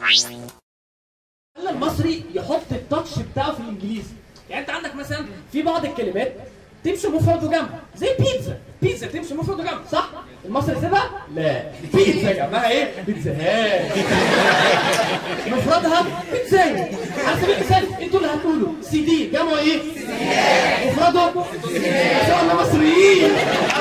خلى المصري يحط التاتش بتاعه في الانجليزي يعني انت عندك مثلا في بعض الكلمات تمشي مفرد وجمع زي بيتزا بيتزا تمشي مفرد وجمع صح المصري سيبها لا بيتزا جمعها ايه بيتزاهات مفردها بيتزاية على سبيل المثال انتوا اللي هتقولوا سي دي جمعه ايه مفرده عشان احنا مصريين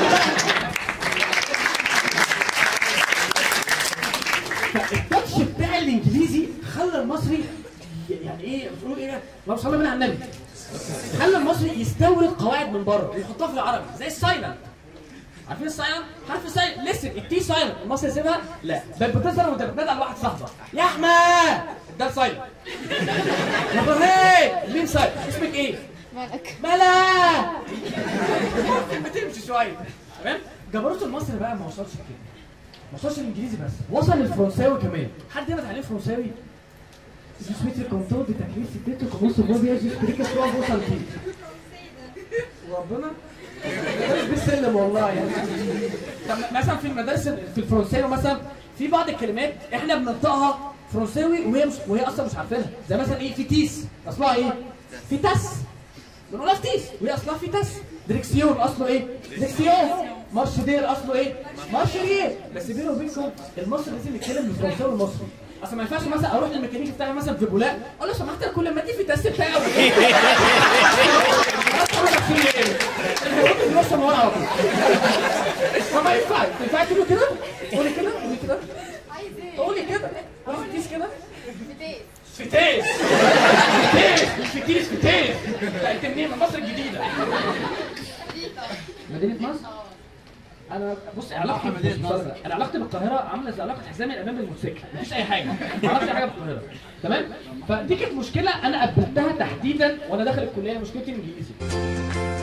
فالتاتش بتاع الانجليزي خلى المصري يعني ايه بتقول ايه اللهم صل على النبي خلى المصري يستورد قواعد من بره ويحطها في العربي زي السايلنت عارفين السايلنت؟ حرف السايلنت لسن التي سايلنت المصري يسيبها؟ لا بل بتظهر وانت بتنادى على واحد صاحبك يا احمد ده سايلنت يا ابراهيم مين سايلنت؟ اسمك ايه؟ مالك ملا بتمشي شويه تمام جبروت المصري بقى ما وصلش كده ما وصلش الانجليزي بس وصل الفرنساوي كمان حد هنا اتعلم فرنساوي Je suis très content de t'accueillir c'était tout comment se voit bien j'espère que toi vous sentez ربنا مش بالسلم والله يعني طب مثلا في المدارس في الفرنساوي مثلا في بعض الكلمات احنا بننطقها فرنساوي وهي مش وهي اصلا مش عارفينها زي مثلا ايه فيتيس اصلها ايه؟ فيتاس بنقولها فتيس وهي اصلها فيتاس دريكسيون اصله ايه؟ دريكسيون مارشدير اصله ايه؟ مارشرير بس بيني وبينكم المصري لازم يتكلم بالفرنساوي المصري اصل ما ينفعش مثلا اروح للميكانيكي بتاعي مثلا في بولاق اقول له سمحت كل ما ادي في تاس بتاعي النص من ورا على طول فما ينفعش ينفع تقولي كده قولي كده قولي كده عايز ايه؟ قولي كده قولي فتيس كده بداية فتيس فتيس مش فتيس فتيس لا انت منين من مصر الجديده مدينه مصر انا بص علاقتي مدينه انا علاقتي بالقاهره عامله زي علاقه حزامي الامام بالموتوسيكل مفيش اي حاجه ما اعرفش أي حاجه بالقاهره تمام فدي كانت مشكله انا قابلتها تحديدا وانا داخل الكليه مشكلتي الانجليزي